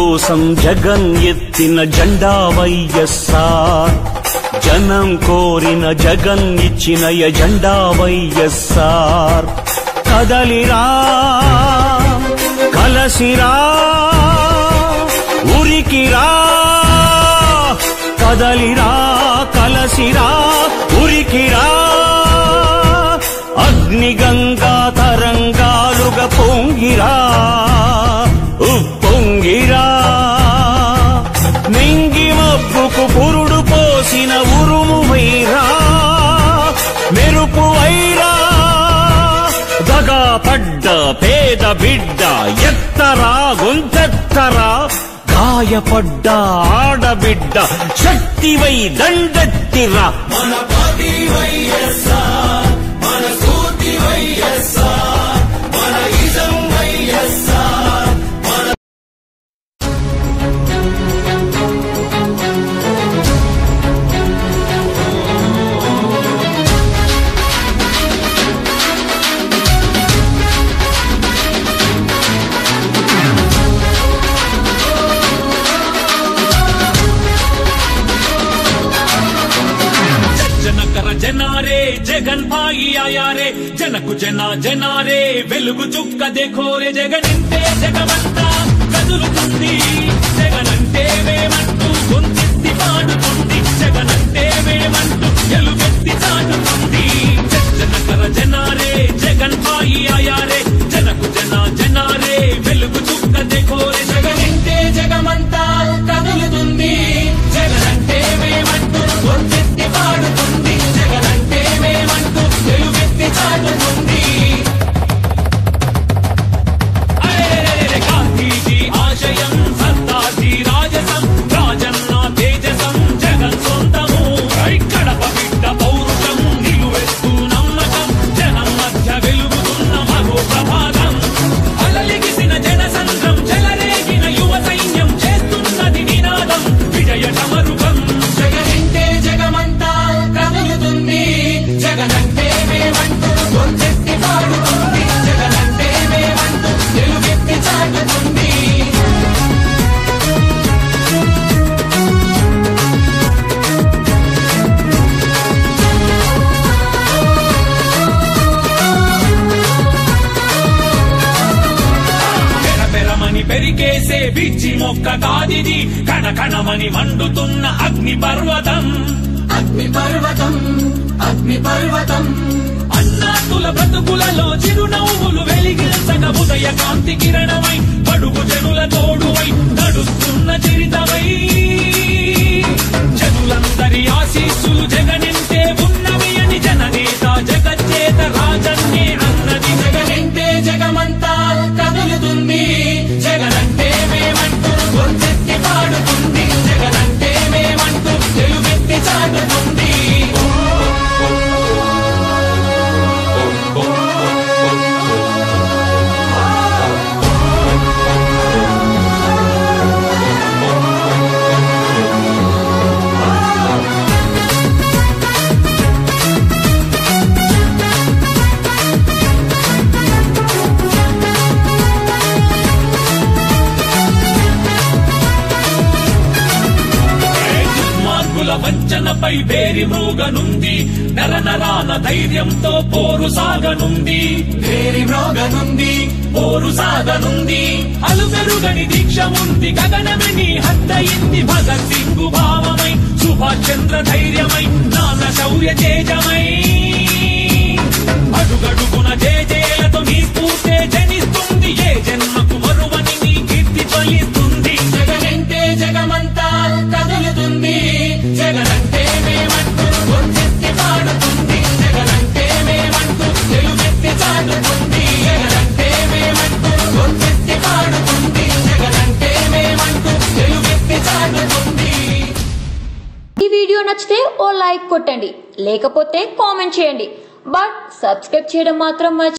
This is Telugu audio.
కోసం జగన్ ఎత్తిన జెండా వైఎస్ఆర్ జనం కోరిన జగన్ ఇచ్చిన ఎజెండా వైఎస్ఆర్ కదలిరా కలసిరా ఉరికిరా కదలిరా కలసిరా ఉరికిరా అగ్నిగంగా తరంగాలుగా పొంగిరా ఉప్పొంగిరా నింగి మబ్బుకు పురుడు పోసిన ఉరుము వైరా మెరుపు వైరా దగా పడ్డ పేద బిడ్డ ఎత్తరా గొంతెత్తరా గాయపడ్డ ఆడబిడ్డ శక్తివై దండెత్తిరా మన పార్టీ వైఎస్ఆర్ మన స్ఫూర్తి వైఎస్ఆర్ మన ఇజం వైఎస్ఆర్ ಜನಕರ ಜನಾರೇ ಜಗನ್ ಭಾಯಿ ಆಯಾರೆ ಜನಕು ಜನ ಜನಾರೇ వెలుగు చుక్క దేఖోరే జగనింటే జగమంతా కదులుతుంది జగనంటే వేమంటూ గొంతెత్తి పాడుతుంది జగనంటే వేమంటూ ఎలుగెత్తి చాటుతుంది జనకర జనారే జగన్ భాయి ఆయారే జనకు జన జనారే వెలుగు చుక్క దేఖోరే జగనింటే జగమంతా కదులుతుంది జగనంటే వేమంటూ గొంతెత్తి పాడుతుంది జగనంటే వేమంటూ ఎలుగెత్తి చాటుతుంది అరెరెరెరె గాంధీజీ ఆశయం సర్దార్జీ రాజసం రాజన్న తేజసం జగన్ సొంతము కడప బిడ్డ పౌరుషం నిలువెత్తు నమ్మకం జనం మధ్య వెలుగుతున్న మరో ప్రభాతం అలలిగిసిన జనసంద్రం చెలరేగిన యువ సైన్యం చేస్తున్నది నినాదం విజయ సమరుగం జగనింటే జగమంతా కదులుతుంది జగనంటే మేమంటూ గొంతెత్తి పాడుతుంది జగనంటే మేమంటూ తెలుగెత్తి చాటుతుంది పెరపెరమని పెరికేసే పిచ్చి మొక్క కాదిది కణకణమని మండుతున్న అగ్ని పర్వతం అగ్ని పర్వతం అగ్ని పర్వతం అన్నాతుల బ్రతుకులలో చిరునవ్వులు వెలిగించక ఉదయ కాంతి కిరణమై పడుగు జనుల తోడువై నడుస్తున్న చరితమై జనులందరి ఆశీస్సులు జగనింటే ఉన్నవి అని జననేత జగచ్చేత రాజన్నే అన్నది జగనింటే జగమంతా కదులుతుంది జగనంటే మేమంటూ గొంతెత్తి పాడుతుంది జగనంటే మేమంటూ తెలుగెత్తి చాటుతుంది దుర్మార్గుల వంచనపై వేరి మృగనుంది నర నరాన ధైర్యంతో పోరు సాగనుంది వేరి మ్రోగనుంది పోరు సాగనుంది అలుమెరుగని దీక్ష ఉంది గగనమని హద్దయింది భగత్ సింగు భావమై సుభాష్ చంద్ర ధైర్యమై నాన్న శౌర్య తేజమై అడుగడుగున జేజేలతో నీ స్ఫూర్తే జనిస్తుంది ఏ జన్మకు మరువని నీ కీర్తి ఫలిస్తుంది జగనంటే జగమంతా కదులుతుంది జగనంటే మేమంటూ గొంతెత్తి పాడుతుంది జగనంటే మేమంటూ తెలుగెత్తి చాటుతుంది జగనంటే మేమంటూ గొంతెత్తి పాడుతుంది జగనంటే మేమంటూ తెలుగెత్తి చాటుతుంది ఈ వీడియో నచ్చితే ఓ లైక్ కొట్టండి లేకపోతే కామెంట్ చేయండి బట్ సబ్స్క్రైబ్ చేయడం మాత్రం మర్చి